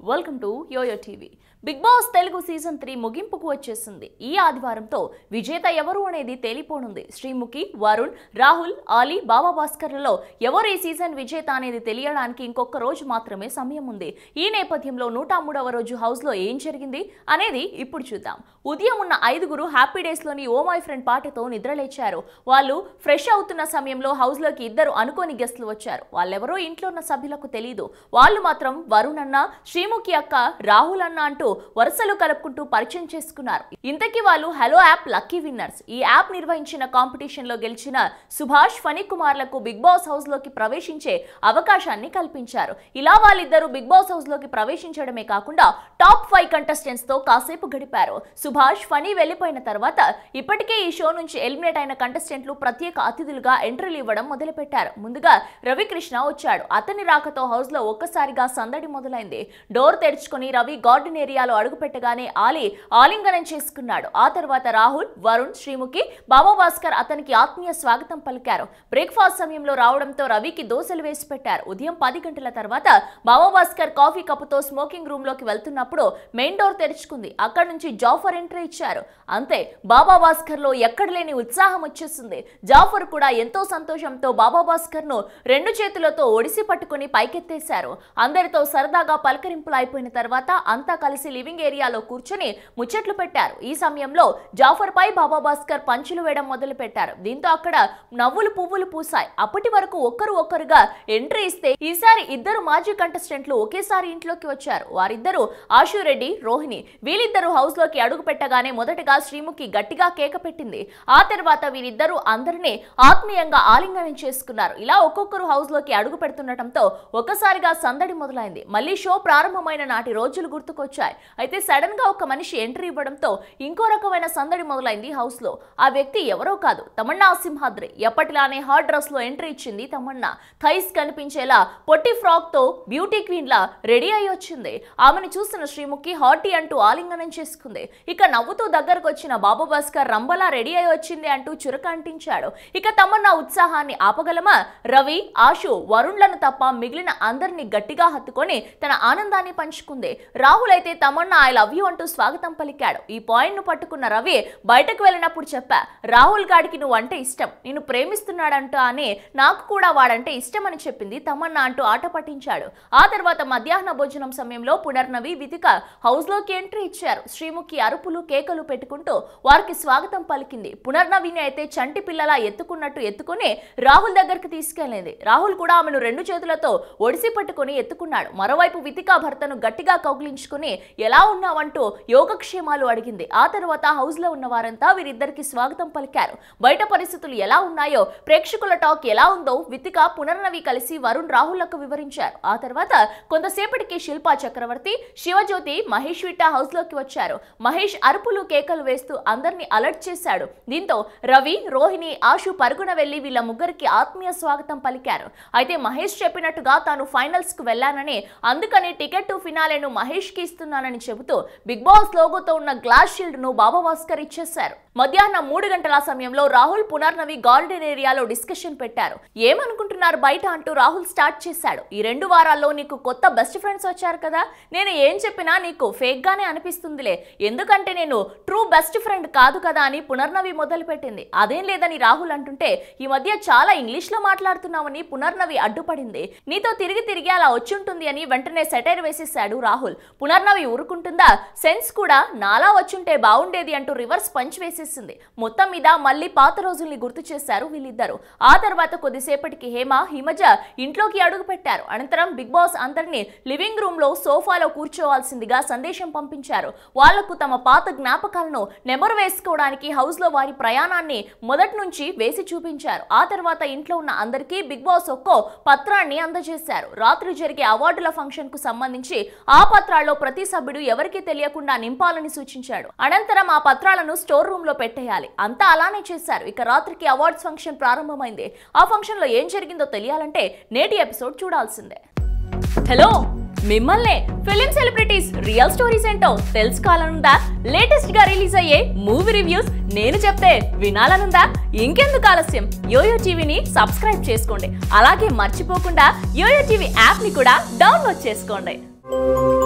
welcome to YoYo TV Bigg Boss Telugu season three ముగింపుకు వచ్చేసింది ఈ ఆదివారంతో విజేత ఎవరు అనేది తేలిపోనుంది శ్రీముఖి వరుణ్ రాహుల్ ఆలీ బాబా భాస్కర్లలో ఎవరు ఈ సీజన్ విజేత అనేది తెలియడానికి ఇంకొక రోజు మాత్రమే సమయం ఉంది ఈ నేపథ్యంలో నూట మూడవ రోజు హౌస్ లో ఏం జరిగింది అనేది ఇప్పుడు చూద్దాం ఉదయం ఉన్న ఐదుగురు హ్యాపీ డేస్ లోని ఓ మై ఫ్రెండ్ పాటతో నిద్రలేచారు వాళ్ళు ఫ్రెష్ అవుతున్న సమయంలో హౌస్ లోకి ఇద్దరు అనుకోని గెస్ట్లు వచ్చారు వాళ్ళెవరో ఇంట్లో ఉన్న సభ్యులకు తెలియదు వాళ్ళు మాత్రం వరుణ్ అన్న శ్రీముఖి అక్క రాహుల్ అన్న అంటూ వరుసలు కలుపుకుంటూ పరిచయం చేసుకున్నారు ఇంతకీ వాళ్ళు హలో యాప్ లక్కీ విన్నర్స్ ఈ యాప్ నిర్వహించిన కాంపిటీషన్ లో గెలిచిన సుభాష్ ఫణి కుమార్లకు బిగ్ బాస్ హౌస్ లోకి ప్రవేశించే అవకాశాన్ని కల్పించారు ఇలా వాళ్ళిద్దరూ బిగ్ బాస్ హౌస్ లోకి ప్రవేశించడమే కాకుండా టాప్ ఫైవ్ కంటెస్టెంట్స్ తో కాసేపు గడిపారు సుభాష్ ఫణి వెళ్లిపోయిన తర్వాత ఇప్పటికే ఈ షో నుంచి ఎలిమినేట్ అయిన కంటెస్టెంట్లు ప్రత్యేక అతిథులుగా ఎంట్రీలు ఇవ్వడం మొదలుపెట్టారు ముందుగా రవికృష్ణ వచ్చాడు అతని రాకతో హౌస్ లో ఒక్కసారిగా సందడి మొదలైంది డోర్ తెరుచుకొని రవి గార్డెన్ ఏరియాలో అడుగుపెట్టగానే ఆలీ ఆలింగనం చేసుకున్నాడు ఆ తర్వాత రాహుల్ వరుణ్ శ్రీముఖి బాబా భాస్కర్ అతనికి ఆత్మీయ స్వాగతం పలికారు బ్రేక్ఫాస్ట్ సమయంలో రావడంతో రవికి దోశలు వేసి పెట్టారు ఉదయం పది గంటల తర్వాత బాబా భాస్కర్ కాఫీ కప్పుతో స్మోకింగ్ రూమ్ లోకి వెళ్తున్నప్పుడు మెయిన్ డోర్ తెరుచుకుంది అక్కడ నుంచి జాఫర్ ఎంట్రీ ఇచ్చారు అంతే బాబా భాస్కర్ లో ఎక్కడ లేని ఉత్సాహం వచ్చేసింది జాఫర్ కూడా ఎంతో సంతోషంతో బాబా భాస్కర్ ను రెండు చేతులతో ఒడిసి పట్టుకుని పైకెత్తేశారు అందరితో సరదాగా పలకరింపులు అయిపోయిన తర్వాత అంతా కలిసి లివింగ్ ఏరియాలో కూర్చొని ముచ్చట్లు పెట్టారు ఈ సమయంలో జాఫర్ పై బాబా భాస్కర్ పంచులు వేయడం మొదలు పెట్టారు దీంతో అక్కడ నవ్వులు పువ్వులు పూసాయి అప్పటి వరకు ఒక్కరు ఒక్కరుగా ఎంట్రీ ఇస్తే ఈసారి ఇద్దరు మాజీ కంటెస్టెంట్లు ఒకేసారి ఇంట్లోకి వచ్చారు వారిద్దరూ ఆశు రెడ్డి రోహిణి వీళ్ళిద్దరూ హౌస్ లోకి అడుగు పెట్టగానే మొదటగా శ్రీముఖి గట్టిగా కేక పెట్టింది ఆ తర్వాత వీరిద్దరూ అందరినీ ఆత్మీయంగా ఆలింగనం చేసుకున్నారు ఇలా ఒక్కొక్కరు హౌస్ లోకి అడుగు పెడుతుండటంతో ఒక్కసారిగా సందడి మొదలైంది మళ్ళీ షో ప్రారంభమైన నాటి రోజులు గుర్తుకొచ్చాయి అయితే సడన్ గా ఒక మనిషి ఎంట్రీ ఇవ్వడంతో ఇంకో రకమైన సందడి మొదలైంది హౌస్ లో ఆ వ్యక్తి ఎవరో కాదు తమన్నా సింహాద్రి ఎప్పటిలానే హాట్ డ్రెస్ లో ఎంట్రీ ఇచ్చింది తమన్నా థైస్ కనిపించేలా పొట్టి ఫ్రాక్ తో బ్యూటీ క్వీన్ లా రెడీ అయి వచ్చింది ఆమెను చూసిన శ్రీముఖి హాటీ అంటూ ఆలింగనం చేసుకుంది ఇక నవ్వుతూ దగ్గరకు వచ్చిన బాబు భాస్కర్ రంబలా రెడీ అయి వచ్చింది అంటూ చురక అంటించాడు ఇక తమన్నా ఉత్సాహాన్ని ఆపగలమా రవి ఆశు వరుణ్లను తప్ప మిగిలిన అందరినీ గట్టిగా హత్తుకొని తన ఆనందాన్ని పంచుకుంది రాహుల్ అయితే తమన్నా ఐ లవ్ యూ అంటూ స్వాగతం పలికాడు ఈ పాయింట్ ను పట్టుకున్న రవి బయటకు వెళ్ళినప్పుడు చెప్పా రాహుల్ గాడికి నువ్వు అంటే ఇష్టం నేను ప్రేమిస్తున్నాడంట అని నాకు కూడా వాడంటే ఇష్టం అని చెప్పింది తమన్నా అంటూ ఆట పట్టించాడు ఆ తర్వాత మధ్యాహ్న భోజనం సమయంలో పునర్నవి వితిక హౌస్ లోకి ఎంట్రీ ఇచ్చారు శ్రీముఖి అరుపులు కేకలు పెట్టుకుంటూ వారికి స్వాగతం పలికింది పునర్నవిని అయితే చంటి పిల్లలా ఎత్తుకున్నట్టు ఎత్తుకుని రాహుల్ దగ్గరికి తీసుకెళ్ళింది రాహుల్ కూడా ఆమెను రెండు చేతులతో ఒడిసి పట్టుకుని ఎత్తుకున్నాడు మరోవైపు వితిక భర్తను గట్టిగా కౌగిలించుకుని ఎలా ఉన్నావంటూ యోగక్షేమాలు అడిగింది ఆ తర్వాత హౌస్ లో ఉన్న వారంతా వీరిద్దరికి స్వాగతం పలికారు బయట పరిస్థితులు ఎలా ఉన్నాయో ప్రేక్షకుల టాక్ ఎలా ఉందో వితిక పునర్నవి కలిసి వరుణ్ రాహుల్లకు వివరించారు ఆ తర్వాత కొంతసేపటికి శిల్పా చక్రవర్తి శివజ్యోతి మహేష్ విట్టా హౌస్ లోకి వచ్చారు మహేష్ అరుపులు కేకలు వేస్తూ అందరినీ అలర్ట్ చేశాడు దీంతో రవి రోహిణి ఆశు పరుగున వెళ్లి వీళ్ళ ముగ్గురికి ఆత్మీయ స్వాగతం పలికారు అయితే మహేష్ చెప్పినట్టుగా తాను ఫైనల్స్ కు వెళ్ళానని అందుకని టికెట్ టు ఫినాలేను మహేష్ కి ఇస్తున్నానని చెబుతూ బిగ్ బాస్ లోగోతో ఉన్న గ్లాస్ షీల్డ్ ను బాబా భాస్కర్ ఇచ్చేశారు మధ్యాహ్నం మూడు గంటల సమయంలో రాహుల్ పునర్నవి గార్డెన్ ఏరియాలో డిస్కషన్ పెట్టారు ఏమనుకుంటున్నారు బయట అంటూ రాహుల్ స్టార్ట్ చేశాడు ఈ రెండు వారాల్లో నీకు కొత్త బెస్ట్ ఫ్రెండ్స్ వచ్చారు కదా నేను ఏం చెప్పినా నీకు ఫేక్ గానే అనిపిస్తుందిలే ఎందుకంటే నేను ట్రూ బెస్ట్ ఫ్రెండ్ కాదు కదా అని పునర్నవి మొదలుపెట్టింది అదేం లేదని రాహుల్ అంటుంటే ఈ మధ్య చాలా ఇంగ్లీష్ లో మాట్లాడుతున్నావని పునర్నవి అడ్డుపడింది నీతో తిరిగి తిరిగి అలా వచ్చుంటుంది అని వెంటనే సెటైర్ వేసేశాడు రాహుల్ పునర్నవి ఊరుకుంటుందా సెన్స్ కూడా నాలా వచ్చుంటే బాగుండేది అంటూ రివర్స్ పంచ్ వేసేసింది మొత్తం మీద మళ్ళీ పాత రోజుల్ని గుర్తు చేశారు వీళ్ళిద్దరు ఆ తర్వాత కొద్దిసేపటికి హేమ హిమజ ఇంట్లోకి అడుగు పెట్టారు అనంతరం బిగ్ బాస్ అందరినీ లివింగ్ రూమ్ లో సోఫాలో కూర్చోవాల్సిందిగా సందేశం పంపించారు వాళ్లకు తమ పాత జ్ఞాపకాలను నెమరు వేసుకోవడానికి హౌస్ లో వారి ప్రయాణాన్ని మొదటి నుంచి వేసి చూపించారు ఆ తర్వాత ఇంట్లో ఉన్న అందరికీ బిగ్ బాస్ ఒక్కో పత్రాన్ని అందజేశారు రాత్రి జరిగే అవార్డుల ఫంక్షన్ కు సంబంధించి ఆ పత్రాల్లో ప్రతి సభ్యుడు ఎవరికీ తెలియకుండా నింపాలని సూచించాడు అనంతరం ఆ పత్రాలను స్టోర్ రూమ్ లో పెట్టేయాలి అంతా అలానే చేశారు ఇక రాత్రికి అవార్డ్స్ ఫంక్షన్ ప్రారంభమైంది ఆ ఫంక్షన్ లో ఏం జరిగిందో తెలియాలంటే నేటి ఎపిసోడ్ చూడాల్సిందే హలో మిమ్మల్నే ఫిలిం సెలబ్రిటీస్ రియల్ స్టోరీస్ ఏంటో తెలుసుకోవాలనుందా లేటెస్ట్ గా రిలీజ్ అయ్యే మూవీ రివ్యూస్ నేను చెప్తే వినాలనుందా ఇంకెందుకు ఆలస్యం యోయో టీవీని సబ్స్క్రైబ్ చేసుకోండి అలాగే మర్చిపోకుండా యోయో టీవీ యాప్ ని కూడా డౌన్లోడ్ చేసుకోండి